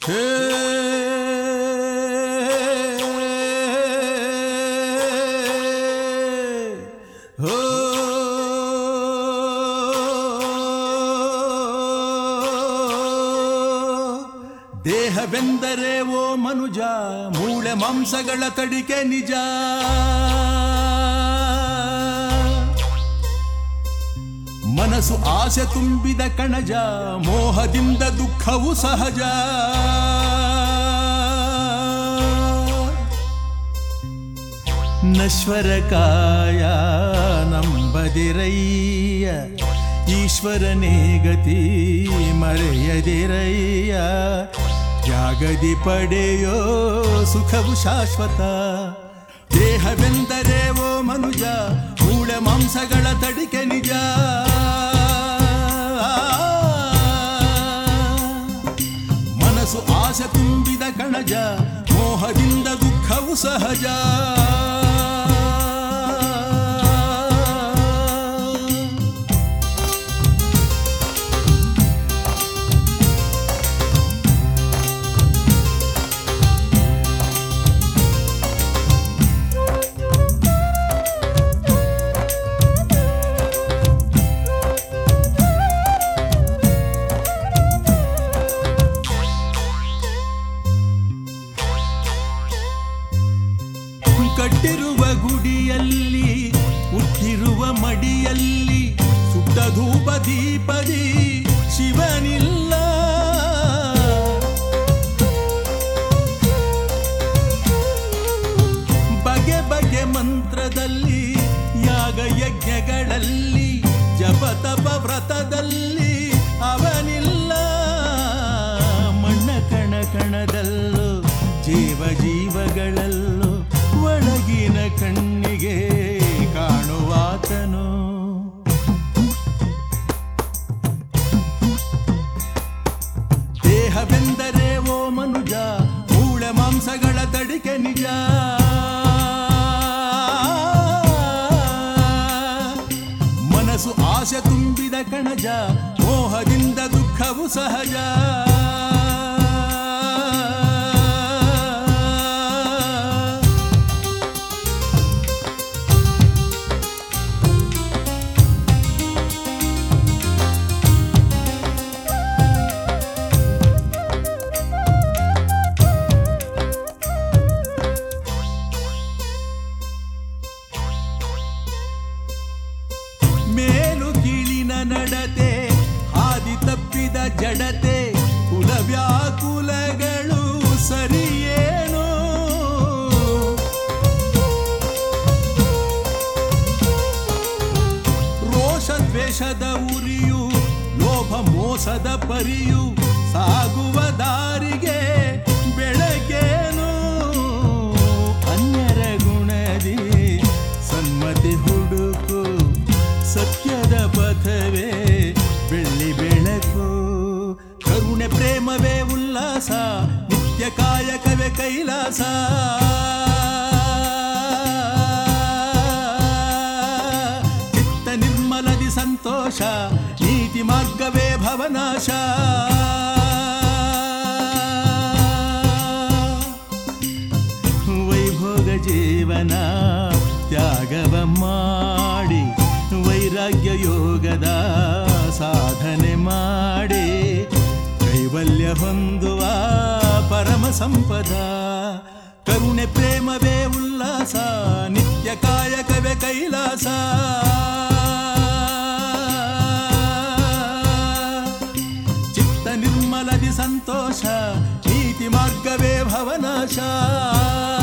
ಹೇ ಹೋ ದೇಹವೆಂದರೆ ಓ ಮನುಜ ಮೂಳೆ ಮಾಂಸಗಳ ತಡಿಕೆ ನಿಜ ಮನಸ್ಸು ಆಸೆ ತುಂಬಿದ ಕಣಜ ಮೋಹದಿಂದ ದುಃಖವು ಸಹಜ ನಶ್ವರ ಕಾಯ ನಂಬದಿರಯ್ಯ ಈಶ್ವರನೇ ಗತಿ ಮರೆಯದಿರಯ್ಯ ಜಾಗದಿ ಪಡೆಯೋ ಸುಖವು ಶಾಶ್ವತ ದೇಹವೆಂದರೆ ಓ ಮನುಜ ಮೂಳೆ ಮಾಂಸಗಳ ತಡಿಕೆ ನಿಜ ಮನಸ್ಸು ಆಸೆ ತುಂಬಿದ ಕಣಜ ಮೋಹದಿಂದ ದುಃಖವು ಸಹಜ ಕಟ್ಟಿರುವ ಗುಡಿಯಲ್ಲಿ ಹುಟ್ಟಿರುವ ಮಡಿಯಲ್ಲಿ ಸುಟ್ಟ ಧೂಪ ದೀಪದಿ ಶಿವನಿಲ್ಲ ಬಗೆ ಬಗೆ ಮಂತ್ರದಲ್ಲಿ ಯಾಗ ಯಜ್ಞಗಳಲ್ಲಿ ಜಪ ತಪ ವ್ರತದಲ್ಲಿ ಅವನಿಲ್ಲ ಮಣ್ಣ ಕಣ ಕಣದಲ್ಲೂ ಜೀವ ಜೀವಗಳಲ್ಲೂ ಒಳಗಿನ ಕಣ್ಣಿಗೆ ಕಾಣುವಾತನು ದೇಹವೆಂದರೆ ಓ ಮನುಜ ಮೂಳೆ ಮಾಂಸಗಳ ತಡಿಕೆ ನಿಜ ಮನಸ್ಸು ಆಸೆ ತುಂಬಿದ ಕಣಜ ಮೋಹದಿಂದ ದುಃಖವು ಸಹಜ ಮೇಲು ಕೀಳಿನ ನಡತೆ ಹಾದಿ ತಪ್ಪಿದ ಜಡತೆ ಕುಲವ್ಯಾಕುಲಗಳು ಸರಿಯೇನು ರೋಷ ದ್ವೇಷದ ಉರಿಯು ಲೋಭ ಮೋಸದ ಪರಿಯು ಸಾಗುವ ದಾರಿಗೆ ಬೆಳಗೇನು ಅನ್ಯರ ಗುಣದಿ ಸನ್ಮತಿ ಹುಡುಕು ಸತ್ಯದ ಪಥವೇ ಬೆಳ್ಳಿ ಬೆಳಕು ಕರುಣೆ ಪ್ರೇಮವೇ ಉಲ್ಲಾಸ ನಿತ್ಯ ಕಾಯಕವೇ ಕೈಲಾಸ ಚಿತ್ತ ನಿರ್ಮಲದಿ ಸಂತೋಷ ನೀತಿ ಮಾರ್ಗವೇ ಭವನಾಶ ವೈಭೋಗ ಜೀವನ ತ್ಯಾಗವ ಮಾಡಿ ವೈರಾಗ್ಯ ಯೋಗದ ಸಾಧನೆ ಮಾಡಿ ಕೈವಲ್ಯ ಹೊಂದುವ ಪರಮ ಸಂಪದ ಕರುಣೆ ಪ್ರೇಮವೇ ಉಲ್ಲಾಸ ನಿತ್ಯ ಕಾಯಕವೇ ಕೈಲಾಸ ಚಿತ್ತ ನಿರ್ಮಲದಿ ಸಂತೋಷ ನೀತಿ ಮಾರ್ಗವೇ ಭವನಾಶ